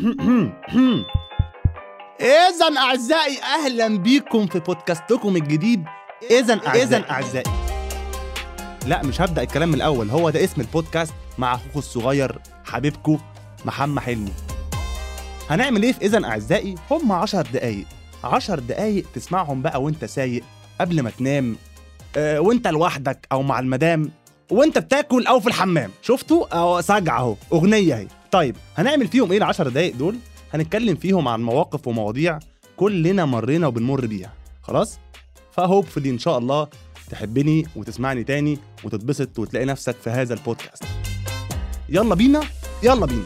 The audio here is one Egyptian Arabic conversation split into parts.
إذا أعزائي أهلا بيكم في بودكاستكم الجديد إذا إذا أعزائي لا مش هبدأ الكلام من الأول هو ده اسم البودكاست مع أخوكم الصغير حبيبكم محمد حلمي هنعمل إيه في إذا أعزائي هم عشر دقايق عشر دقايق تسمعهم بقى وأنت سايق قبل ما تنام آه وأنت لوحدك أو مع المدام وأنت بتاكل أو في الحمام شفتوا أهو سجع أهو أغنية أهي طيب هنعمل فيهم إيه العشر دقايق دول هنتكلم فيهم عن مواقف ومواضيع كلنا مرينا وبنمر بيها خلاص فهوبفلي ان شاء الله تحبني وتسمعني تاني وتتبسط وتلاقي نفسك في هذا البودكاست يلا بينا يلا بينا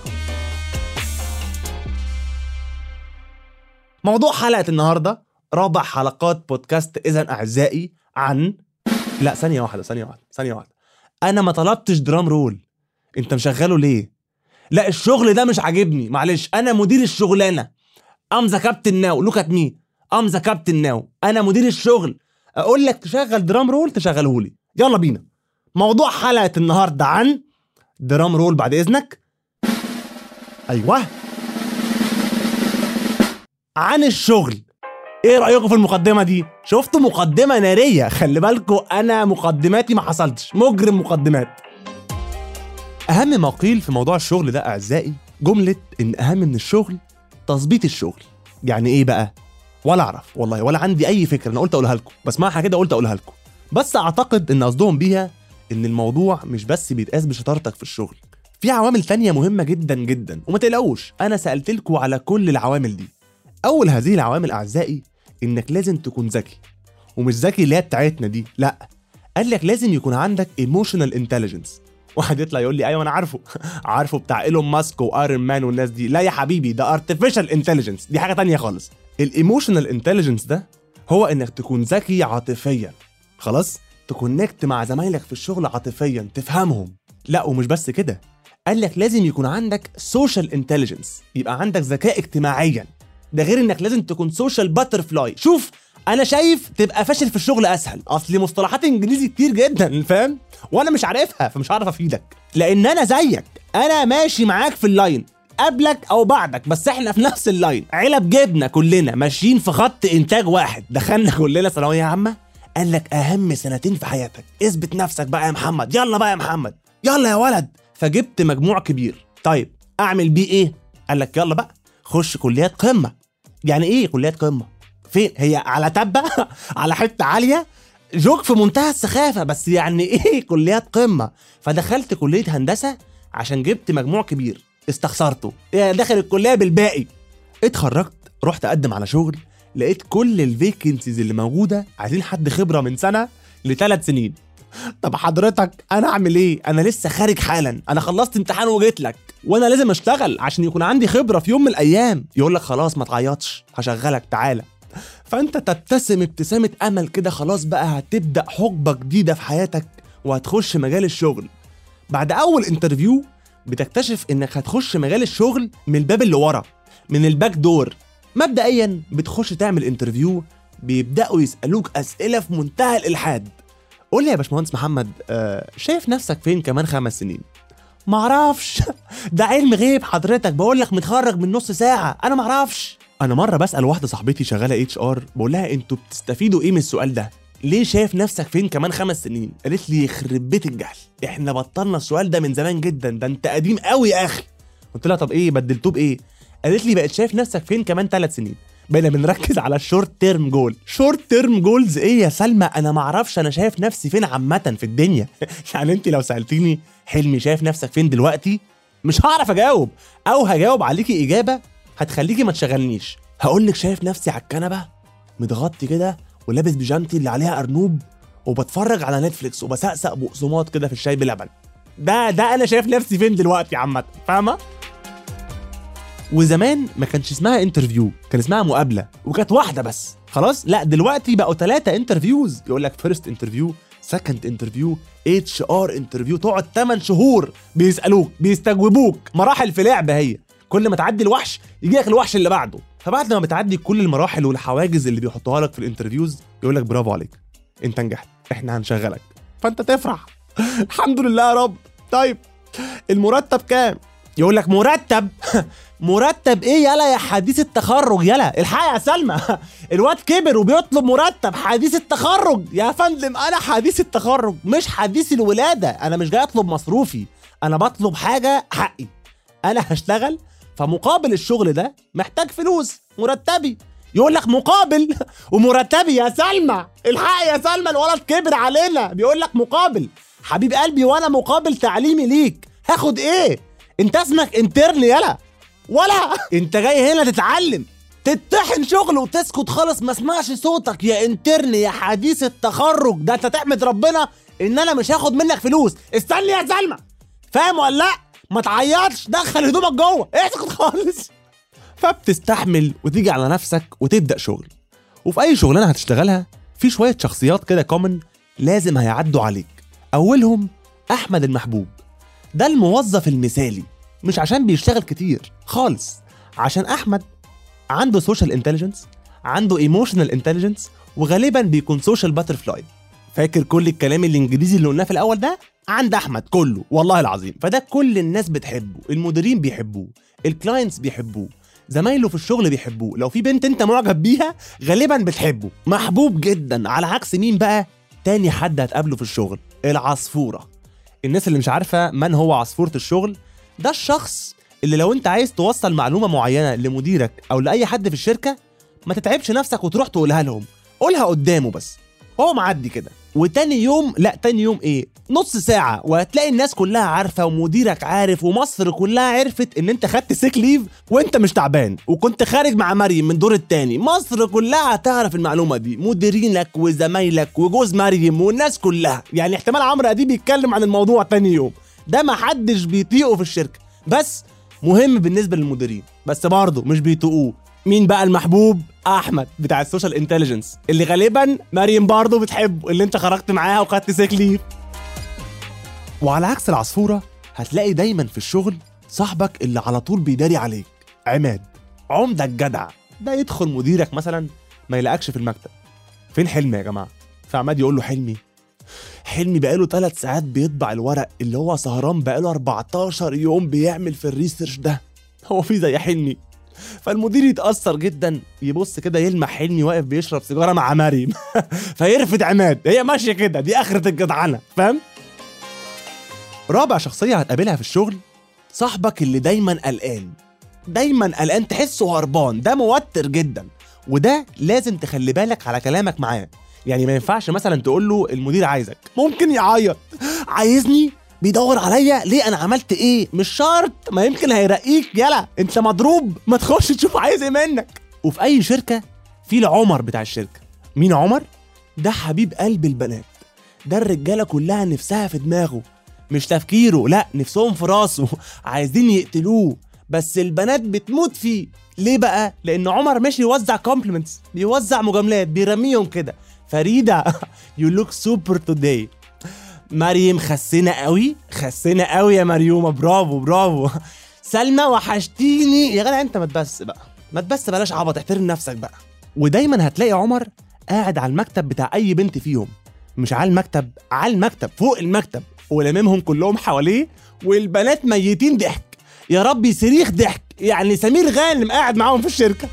موضوع حلقة النهاردة رابع حلقات بودكاست إذا أعزائي عن لا ثانية واحدة ثانية واحدة ثانية واحدة أنا ما طلبتش درام رول أنت مشغله ليه؟ لا الشغل ده مش عاجبني معلش انا مدير الشغلانه ام ذا كابتن ناو لوك ات مي ام ذا كابتن ناو انا مدير الشغل اقول لك تشغل درام رول تشغله لي يلا بينا موضوع حلقه النهارده عن درام رول بعد اذنك ايوه عن الشغل ايه رايكم في المقدمه دي شفتوا مقدمه ناريه خلي بالكم انا مقدماتي ما حصلتش مجرم مقدمات اهم ما قيل في موضوع الشغل ده اعزائي جمله ان اهم من الشغل تظبيط الشغل يعني ايه بقى ولا اعرف والله ولا عندي اي فكره انا قلت اقولها لكم بسمعها كده قلت اقولها لكم بس اعتقد ان قصدهم بيها ان الموضوع مش بس بيتقاس بشطارتك في الشغل في عوامل تانية مهمة جدا جدا وما تقلقوش انا سألت لكم على كل العوامل دي اول هذه العوامل اعزائي انك لازم تكون ذكي ومش ذكي اللي هي بتاعتنا دي لا قال لك لازم يكون عندك ايموشنال انتليجنس واحد يطلع يقول لي ايوه انا عارفه عارفه بتاع ايلون ماسك وايرون مان والناس دي لا يا حبيبي ده ارتفيشال انتليجنس دي حاجه تانية خالص الايموشنال انتليجنس ده هو انك تكون ذكي عاطفيا خلاص تكونكت مع زمايلك في الشغل عاطفيا تفهمهم لا ومش بس كده قال لك لازم يكون عندك سوشيال انتليجنس يبقى عندك ذكاء اجتماعيا ده غير انك لازم تكون سوشيال باترفلاي شوف انا شايف تبقى فاشل في الشغل اسهل اصل مصطلحات انجليزي كتير جدا فاهم وانا مش عارفها فمش هعرف افيدك لان انا زيك انا ماشي معاك في اللاين قبلك او بعدك بس احنا في نفس اللاين علب جبنه كلنا ماشيين في خط انتاج واحد دخلنا كلنا ثانويه عامه قال لك اهم سنتين في حياتك اثبت نفسك بقى يا محمد يلا بقى يا محمد يلا يا ولد فجبت مجموع كبير طيب اعمل بيه ايه قال لك يلا بقى خش كليات قمه يعني ايه كليات قمه فين هي على تبه على حته عاليه جوك في منتهى السخافه بس يعني ايه كليات قمه فدخلت كليه هندسه عشان جبت مجموع كبير استخسرته إيه داخل الكليه بالباقي اتخرجت رحت اقدم على شغل لقيت كل الفيكنسيز اللي موجوده عايزين حد خبره من سنه لثلاث سنين طب حضرتك انا اعمل ايه انا لسه خارج حالا انا خلصت امتحان وجيت لك وانا لازم اشتغل عشان يكون عندي خبره في يوم من الايام يقول لك خلاص ما تعيطش هشغلك تعالى فانت تبتسم ابتسامه امل كده خلاص بقى هتبدا حقبه جديده في حياتك وهتخش مجال الشغل بعد اول انترفيو بتكتشف انك هتخش مجال الشغل من الباب اللي ورا من الباك دور مبدئيا بتخش تعمل انترفيو بيبداوا يسالوك اسئله في منتهى الالحاد قول لي يا باشمهندس محمد آه شايف نفسك فين كمان خمس سنين معرفش ده علم غيب حضرتك بقول لك متخرج من نص ساعه انا معرفش انا مره بسال واحده صاحبتي شغاله اتش ار بقول لها انتوا بتستفيدوا ايه من السؤال ده ليه شايف نفسك فين كمان خمس سنين قالت لي يخرب بيت الجهل احنا بطلنا السؤال ده من زمان جدا ده انت قديم قوي يا اخي قلت لها طب ايه بدلتوه بايه قالت لي بقت شايف نفسك فين كمان ثلاث سنين بقينا بنركز على الشورت تيرم جول شورت تيرم جولز ايه يا سلمى انا ما اعرفش انا شايف نفسي فين عامه في الدنيا يعني انت لو سالتيني حلمي شايف نفسك فين دلوقتي مش هعرف اجاوب او هجاوب عليكي اجابه هتخليكي ما تشغلنيش هقول لك شايف نفسي على الكنبه متغطي كده ولابس بيجامتي اللي عليها ارنوب وبتفرج على نتفليكس وبسقسق بقسماط كده في الشاي بلبن ده ده انا شايف نفسي فين دلوقتي عامه فاهمه وزمان ما كانش اسمها انترفيو كان اسمها مقابله وكانت واحده بس خلاص لا دلوقتي بقوا ثلاثه انترفيوز يقول لك فيرست انترفيو سكند انترفيو اتش ار انترفيو تقعد 8 شهور بيسالوك بيستجوبوك مراحل في لعبه هي كل ما تعدي الوحش يجي لك الوحش اللي بعده فبعد ما بتعدي كل المراحل والحواجز اللي بيحطوها لك في الانترفيوز يقول لك برافو عليك انت نجحت احنا هنشغلك فانت تفرح الحمد لله يا رب طيب المرتب كام يقول لك مرتب مرتب ايه يلا يا حديث التخرج يلا الحق يا سلمى الواد كبر وبيطلب مرتب حديث التخرج يا فندم انا حديث التخرج مش حديث الولاده انا مش جاي اطلب مصروفي انا بطلب حاجه حقي انا هشتغل فمقابل الشغل ده محتاج فلوس مرتبي يقول لك مقابل ومرتبي يا سلمى الحق يا سلمى الولد كبر علينا بيقول لك مقابل حبيب قلبي وانا مقابل تعليمي ليك هاخد ايه انت اسمك انترن يلا ولا انت جاي هنا تتعلم تتطحن شغل وتسكت خالص ما اسمعش صوتك يا انترن يا حديث التخرج ده انت تحمد ربنا ان انا مش هاخد منك فلوس استني يا سلمى فاهم ولا لا ما تعيطش دخل هدومك جوه اسكت خالص فبتستحمل وتيجي على نفسك وتبدا شغل وفي اي شغلانه هتشتغلها في شويه شخصيات كده كومن لازم هيعدوا عليك اولهم احمد المحبوب ده الموظف المثالي مش عشان بيشتغل كتير خالص عشان احمد عنده سوشيال انتليجنس عنده ايموشنال انتليجنس وغالبا بيكون سوشيال باترفلاي فاكر كل الكلام الانجليزي اللي قلناه في الاول ده عند احمد كله والله العظيم فده كل الناس بتحبه المديرين بيحبوه الكلاينتس بيحبوه زمايله في الشغل بيحبوه لو في بنت انت معجب بيها غالبا بتحبه محبوب جدا على عكس مين بقى تاني حد هتقابله في الشغل العصفوره الناس اللي مش عارفه من هو عصفوره الشغل ده الشخص اللي لو انت عايز توصل معلومه معينه لمديرك او لاي حد في الشركه ما تتعبش نفسك وتروح تقولها لهم قولها قدامه بس هو معدي كده وتاني يوم لا تاني يوم ايه نص ساعة وهتلاقي الناس كلها عارفة ومديرك عارف ومصر كلها عرفت ان انت خدت سيك ليف وانت مش تعبان وكنت خارج مع مريم من دور التاني مصر كلها هتعرف المعلومة دي مديرينك وزمايلك وجوز مريم والناس كلها يعني احتمال عمرو اديب يتكلم عن الموضوع تاني يوم ده ما حدش بيطيقه في الشركة بس مهم بالنسبة للمديرين بس برضه مش بيطيقوه مين بقى المحبوب احمد بتاع السوشيال انتليجنس اللي غالبا مريم برضه بتحبه اللي انت خرجت معاها وخدت سيك ليف وعلى عكس العصفوره هتلاقي دايما في الشغل صاحبك اللي على طول بيداري عليك عماد عمدك جدع ده يدخل مديرك مثلا ما يلاقكش في المكتب فين حلمي يا جماعه فعماد يقول له حلمي حلمي بقاله ثلاث ساعات بيطبع الورق اللي هو سهران بقاله 14 يوم بيعمل في الريسيرش ده هو في زي حلمي فالمدير يتأثر جدا يبص كده يلمح حلمي واقف بيشرب سيجارة مع مريم فيرفد عماد هي ماشية كده دي آخرة الجدعنة فاهم؟ رابع شخصية هتقابلها في الشغل صاحبك اللي دايما قلقان دايما قلقان تحسه هربان ده موتر جدا وده لازم تخلي بالك على كلامك معاه يعني ما ينفعش مثلا تقول له المدير عايزك ممكن يعيط عايزني بيدور عليا ليه انا عملت ايه مش شرط ما يمكن هيرقيك يلا انت مضروب ما تخش تشوف عايز ايه منك وفي اي شركه في العمر بتاع الشركه مين عمر ده حبيب قلب البنات ده الرجاله كلها نفسها في دماغه مش تفكيره لا نفسهم في راسه عايزين يقتلوه بس البنات بتموت فيه ليه بقى لان عمر مش يوزع كومبلمنتس بيوزع مجاملات بيرميهم كده فريده يو لوك سوبر توداي مريم خسينا قوي خسينا قوي يا مريومه برافو برافو سلمى وحشتيني يا جدع انت ما تبس بقى ما تبس بلاش عبط احترم نفسك بقى ودايما هتلاقي عمر قاعد على المكتب بتاع اي بنت فيهم مش على المكتب على المكتب فوق المكتب ولممهم كلهم حواليه والبنات ميتين ضحك يا ربي صريخ ضحك يعني سمير غانم قاعد معاهم في الشركه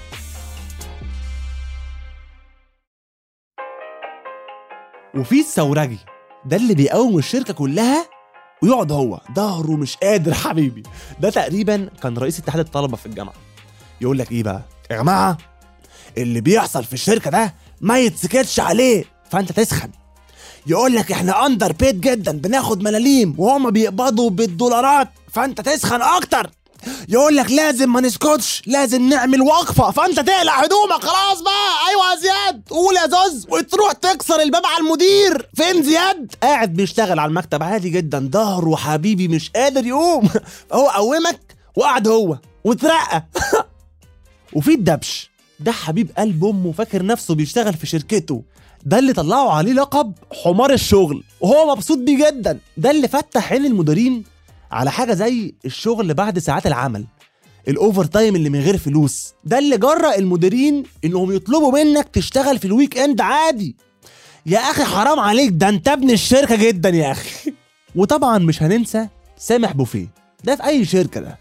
وفي الثورجي ده اللي بيقوم الشركه كلها ويقعد هو ظهره مش قادر حبيبي ده تقريبا كان رئيس اتحاد الطلبه في الجامعه يقول لك ايه بقى يا جماعه اللي بيحصل في الشركه ده ما يتسكتش عليه فانت تسخن يقول لك احنا اندر بيت جدا بناخد ملاليم وهما بيقبضوا بالدولارات فانت تسخن اكتر يقول لك لازم ما نسكتش لازم نعمل وقفه فانت تقلع هدومك خلاص بقى ايوه يا زياد قول يا زوز وتروح تكسر الباب على المدير فين زياد قاعد بيشتغل على المكتب عادي جدا ظهره حبيبي مش قادر يقوم هو قومك وقعد هو وترقى وفي الدبش ده حبيب قلب امه فاكر نفسه بيشتغل في شركته ده اللي طلعوا عليه لقب حمار الشغل وهو مبسوط بيه جدا ده اللي فتح عين المديرين على حاجه زي الشغل بعد ساعات العمل الاوفر تايم اللي من غير فلوس ده اللي جرأ المديرين انهم يطلبوا منك تشتغل في الويك اند عادي يا اخي حرام عليك ده انت ابن الشركه جدا يا اخي وطبعا مش هننسى سامح بوفيه ده في اي شركه ده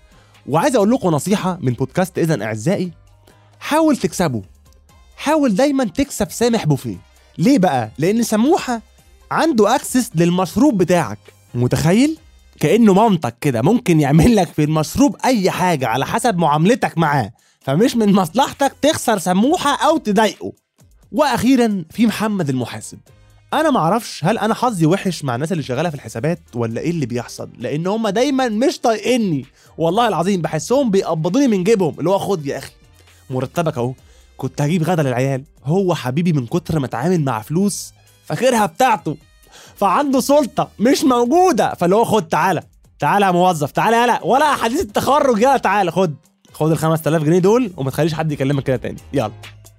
وعايز اقول لكم نصيحه من بودكاست اذا اعزائي حاول تكسبه حاول دايما تكسب سامح بوفيه ليه بقى لان سموحه عنده اكسس للمشروب بتاعك متخيل كانه مامتك كده ممكن يعمل لك في المشروب اي حاجه على حسب معاملتك معاه فمش من مصلحتك تخسر سموحه او تضايقه واخيرا في محمد المحاسب انا معرفش هل انا حظي وحش مع الناس اللي شغاله في الحسابات ولا ايه اللي بيحصل لان هم دايما مش طايقني والله العظيم بحسهم بيقبضوني من جيبهم اللي هو خد يا اخي مرتبك اهو كنت هجيب غدا للعيال هو حبيبي من كتر ما اتعامل مع فلوس فاكرها بتاعته فعنده سلطه مش موجوده فاللي هو خد تعالى تعالى يا موظف تعالى يلا ولا حديث التخرج يلا تعالى خد خد ال 5000 جنيه دول وما تخليش حد يكلمك كده تاني يلا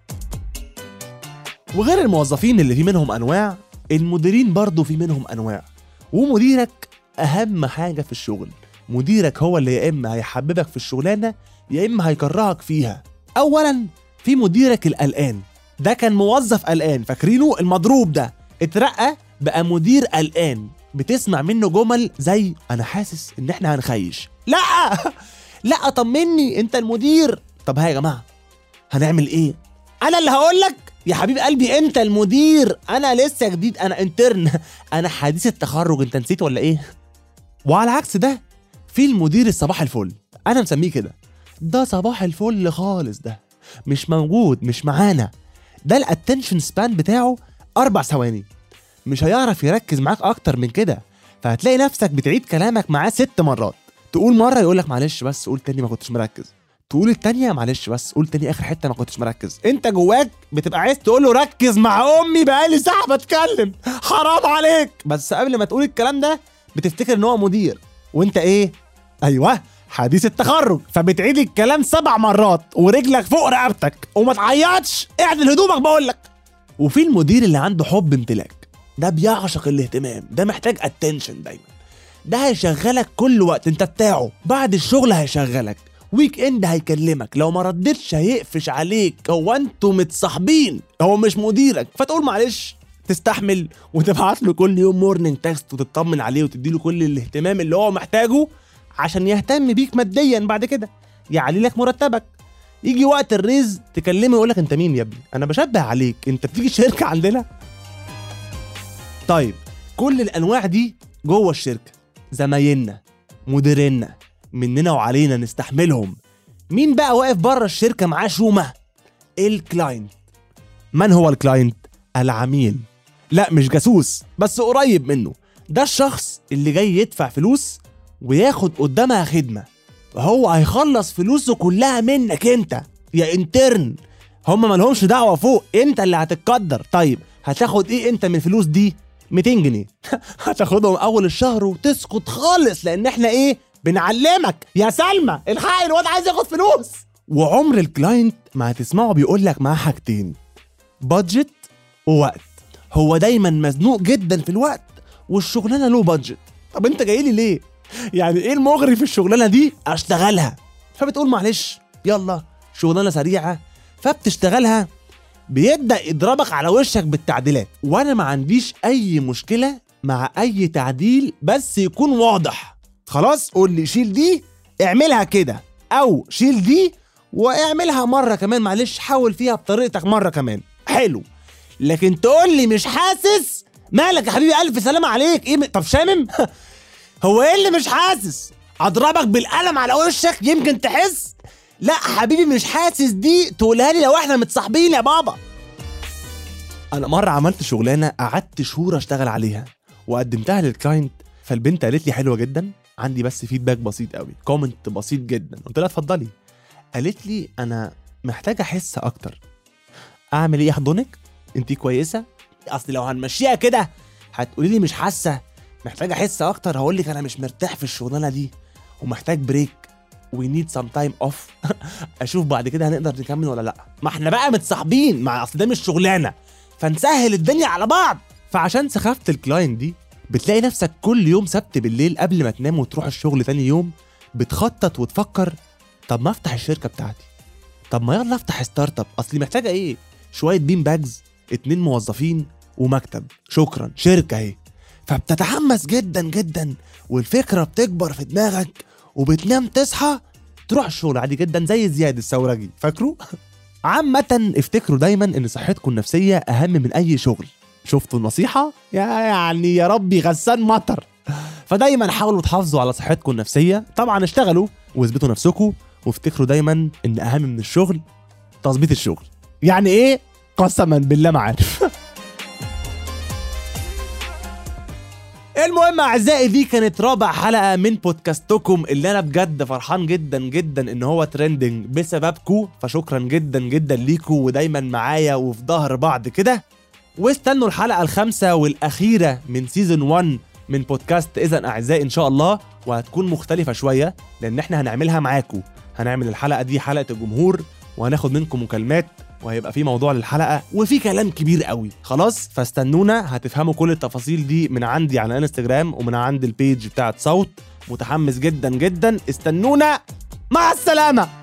وغير الموظفين اللي في منهم انواع المديرين برضه في منهم انواع ومديرك اهم حاجه في الشغل مديرك هو اللي يا اما هيحببك في الشغلانه يا اما هيكرهك فيها اولا في مديرك القلقان ده كان موظف قلقان فاكرينه المضروب ده اترقى بقى مدير قلقان بتسمع منه جمل زي انا حاسس ان احنا هنخيش لا لا طمني انت المدير طب ها يا جماعه هنعمل ايه انا اللي هقول لك يا حبيب قلبي انت المدير انا لسه جديد انا انترن انا حديث التخرج انت نسيت ولا ايه وعلى عكس ده في المدير الصباح الفل انا مسميه كده ده صباح الفل خالص ده مش موجود مش معانا ده الاتنشن سبان بتاعه اربع ثواني مش هيعرف يركز معاك اكتر من كده فهتلاقي نفسك بتعيد كلامك معاه ست مرات تقول مره يقول لك معلش بس قول تاني ما كنتش مركز تقول التانية معلش بس قول تاني اخر حته ما كنتش مركز انت جواك بتبقى عايز تقول له ركز مع امي بقالي ساعه بتكلم حرام عليك بس قبل ما تقول الكلام ده بتفتكر ان هو مدير وانت ايه ايوه حديث التخرج فبتعيد الكلام سبع مرات ورجلك فوق رقبتك وما تعيطش اعدل هدومك بقول لك وفي المدير اللي عنده حب امتلاك ده بيعشق الاهتمام ده محتاج اتنشن دايما ده هيشغلك كل وقت انت بتاعه بعد الشغل هيشغلك ويك اند هيكلمك لو ما ردتش هيقفش عليك هو انتوا متصاحبين هو مش مديرك فتقول معلش تستحمل وتبعت له كل يوم مورنينج تكست وتطمن عليه وتديله كل الاهتمام اللي هو محتاجه عشان يهتم بيك ماديا بعد كده يعلي لك مرتبك يجي وقت الريز تكلمه يقول لك انت مين يا ابني انا بشبه عليك انت بتيجي الشركه عندنا طيب كل الانواع دي جوه الشركه زمايلنا مديرينا مننا وعلينا نستحملهم مين بقى واقف بره الشركه معاه شومه الكلاينت من هو الكلاينت العميل لا مش جاسوس بس قريب منه ده الشخص اللي جاي يدفع فلوس وياخد قدامها خدمه فهو هيخلص فلوسه كلها منك انت يا انترن هم مالهمش دعوه فوق انت اللي هتتقدر طيب هتاخد ايه انت من الفلوس دي 200 جنيه هتاخدهم اول الشهر وتسكت خالص لان احنا ايه بنعلمك يا سلمى الحق الواد عايز ياخد فلوس وعمر الكلاينت ما هتسمعه بيقول لك معاه حاجتين بادجت ووقت هو دايما مزنوق جدا في الوقت والشغلانه له بادجت طب انت جاي لي ليه يعني ايه المغري في الشغلانه دي اشتغلها فبتقول معلش يلا شغلانه سريعه فبتشتغلها بيبدا يضربك على وشك بالتعديلات وانا ما عنديش اي مشكله مع اي تعديل بس يكون واضح خلاص قول لي شيل دي اعملها كده او شيل دي واعملها مره كمان معلش حاول فيها بطريقتك مره كمان حلو لكن تقول لي مش حاسس مالك يا حبيبي الف سلامه عليك ايه م- طب شامم هو ايه اللي مش حاسس اضربك بالقلم على وشك يمكن تحس لا حبيبي مش حاسس دي تقولها لي لو احنا متصاحبين يا بابا انا مره عملت شغلانه قعدت شهور اشتغل عليها وقدمتها للكلاينت فالبنت قالت لي حلوه جدا عندي بس فيدباك بسيط قوي كومنت بسيط جدا قلت لها اتفضلي قالت لي انا محتاجه احس اكتر اعمل ايه احضنك انت كويسه اصل لو هنمشيها كده هتقولي لي مش حاسه محتاج احس اكتر هقول لك انا مش مرتاح في الشغلانه دي ومحتاج بريك وي نيد سام تايم اوف اشوف بعد كده هنقدر نكمل ولا لا ما احنا بقى متصاحبين مع اصل ده مش شغلانه فنسهل الدنيا على بعض فعشان سخافه الكلاينت دي بتلاقي نفسك كل يوم سبت بالليل قبل ما تنام وتروح الشغل تاني يوم بتخطط وتفكر طب ما افتح الشركه بتاعتي طب ما يلا افتح ستارت اب اصلي محتاجه ايه شويه بين باجز اتنين موظفين ومكتب شكرا شركه اهي فبتتحمس جدا جدا والفكره بتكبر في دماغك وبتنام تصحى تروح الشغل عادي جدا زي زياد الثورجي فاكره عامة افتكروا دايما ان صحتكم النفسية اهم من اي شغل شفتوا النصيحة؟ يا يعني يا ربي غسان مطر فدايما حاولوا تحافظوا على صحتكم النفسية طبعا اشتغلوا واثبتوا نفسكم وافتكروا دايما ان اهم من الشغل تظبيط الشغل يعني ايه قسما بالله ما عارف المهم اعزائي دي كانت رابع حلقه من بودكاستكم اللي انا بجد فرحان جدا جدا ان هو ترندنج بسببكم فشكرا جدا جدا ليكم ودايما معايا وفي ظهر بعض كده واستنوا الحلقه الخامسه والاخيره من سيزون 1 من بودكاست اذا اعزائي ان شاء الله وهتكون مختلفه شويه لان احنا هنعملها معاكم هنعمل الحلقه دي حلقه الجمهور وهناخد منكم مكالمات وهيبقى في موضوع للحلقه وفي كلام كبير قوي خلاص فاستنونا هتفهموا كل التفاصيل دي من عندي على انستجرام ومن عند البيج بتاعت صوت متحمس جدا جدا استنونا مع السلامه